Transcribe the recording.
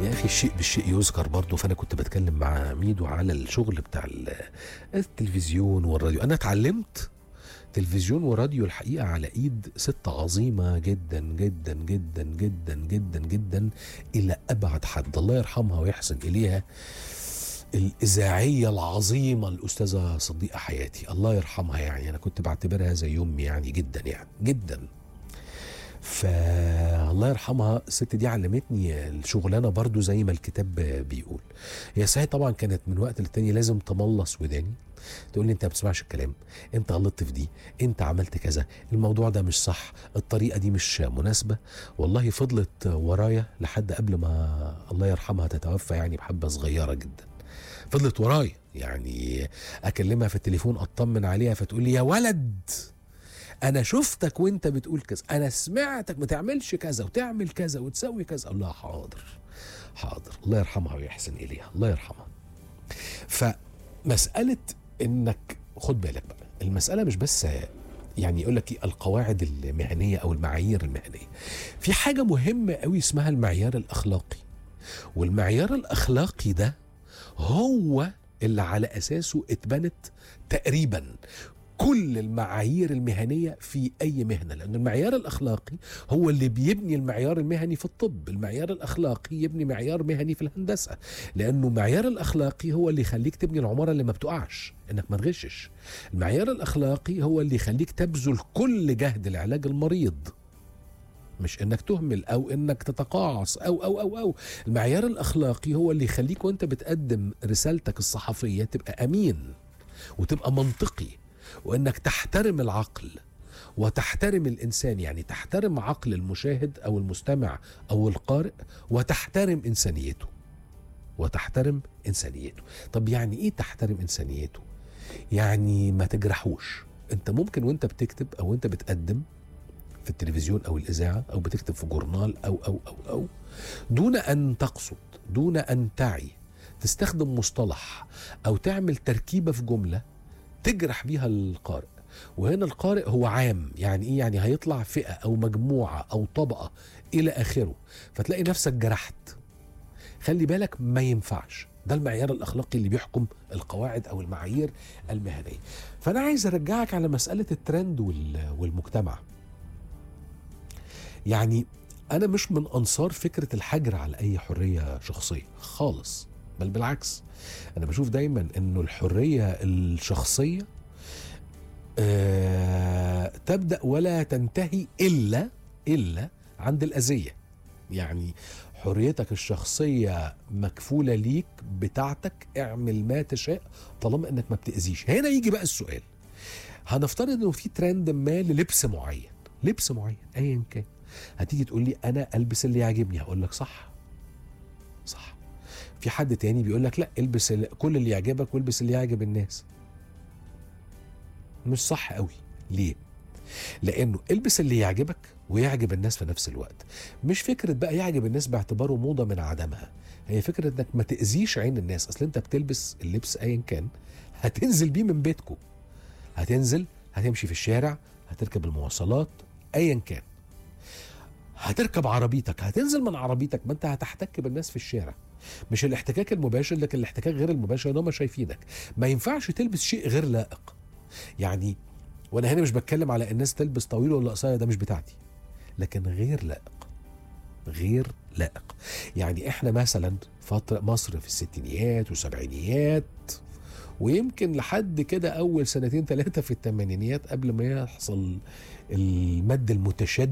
يا اخي الشيء بالشيء يذكر برضه فانا كنت بتكلم مع ميدو على الشغل بتاع ال- التلفزيون والراديو انا اتعلمت تلفزيون وراديو الحقيقه على ايد ست عظيمه جدا جدا جدا جدا جدا جدا الى ابعد حد الله يرحمها ويحسن اليها الإذاعية العظيمة الأستاذة صديقة حياتي الله يرحمها يعني أنا كنت بعتبرها زي أمي يعني جدا يعني جدا فالله يرحمها الست دي علمتني الشغلانه برضو زي ما الكتاب بيقول هي صحيح طبعا كانت من وقت للتاني لازم تملص وداني تقول لي انت ما بتسمعش الكلام انت غلطت في دي انت عملت كذا الموضوع ده مش صح الطريقه دي مش مناسبه والله فضلت ورايا لحد قبل ما الله يرحمها تتوفى يعني بحبه صغيره جدا فضلت ورايا يعني اكلمها في التليفون اطمن عليها فتقول لي يا ولد انا شفتك وانت بتقول كذا انا سمعتك ما تعملش كذا وتعمل كذا وتسوي كذا الله حاضر حاضر الله يرحمها ويحسن اليها الله يرحمها فمساله انك خد بالك بقى المساله مش بس يعني يقول لك إيه القواعد المهنيه او المعايير المهنيه في حاجه مهمه قوي اسمها المعيار الاخلاقي والمعيار الاخلاقي ده هو اللي على اساسه اتبنت تقريبا كل المعايير المهنيه في اي مهنه لان المعيار الاخلاقي هو اللي بيبني المعيار المهني في الطب المعيار الاخلاقي يبني معيار مهني في الهندسه لانه المعيار الاخلاقي هو اللي يخليك تبني العماره اللي ما بتقعش انك ما تغشش المعيار الاخلاقي هو اللي يخليك تبذل كل جهد لعلاج المريض مش انك تهمل او انك تتقاعس او او او او المعيار الاخلاقي هو اللي يخليك وانت بتقدم رسالتك الصحفيه تبقى امين وتبقى منطقي وانك تحترم العقل وتحترم الانسان يعني تحترم عقل المشاهد او المستمع او القارئ وتحترم انسانيته وتحترم انسانيته طب يعني ايه تحترم انسانيته يعني ما تجرحوش انت ممكن وانت بتكتب او انت بتقدم في التلفزيون او الاذاعه او بتكتب في جورنال او او او او دون ان تقصد دون ان تعي تستخدم مصطلح او تعمل تركيبه في جمله تجرح بيها القارئ وهنا القارئ هو عام يعني ايه يعني هيطلع فئه او مجموعه او طبقه الى اخره فتلاقي نفسك جرحت خلي بالك ما ينفعش ده المعيار الاخلاقي اللي بيحكم القواعد او المعايير المهنيه فانا عايز ارجعك على مساله الترند وال- والمجتمع يعني انا مش من انصار فكره الحجر على اي حريه شخصيه خالص بل بالعكس انا بشوف دايما انه الحريه الشخصيه آه تبدا ولا تنتهي الا الا عند الاذيه يعني حريتك الشخصيه مكفوله ليك بتاعتك اعمل ما تشاء طالما انك ما بتاذيش هنا يجي بقى السؤال هنفترض انه في ترند ما للبس معين لبس معين ايا كان هتيجي تقول لي انا البس اللي يعجبني هقول لك صح صح في حد تاني بيقول لك لا البس ال- كل اللي يعجبك والبس اللي يعجب الناس مش صح قوي ليه لانه البس اللي يعجبك ويعجب الناس في نفس الوقت مش فكره بقى يعجب الناس باعتباره موضه من عدمها هي فكره انك ما تاذيش عين الناس اصل انت بتلبس اللبس ايا كان هتنزل بيه من بيتكم هتنزل هتمشي في الشارع هتركب المواصلات ايا كان هتركب عربيتك هتنزل من عربيتك ما انت هتحتك بالناس في الشارع مش الاحتكاك المباشر لكن الاحتكاك غير المباشر ان هم شايفينك ما ينفعش تلبس شيء غير لائق يعني وانا هنا مش بتكلم على الناس تلبس طويل ولا قصير ده مش بتاعتي لكن غير لائق غير لائق يعني احنا مثلا فتره مصر في الستينيات والسبعينيات ويمكن لحد كده اول سنتين ثلاثه في الثمانينيات قبل ما يحصل المد المتشدد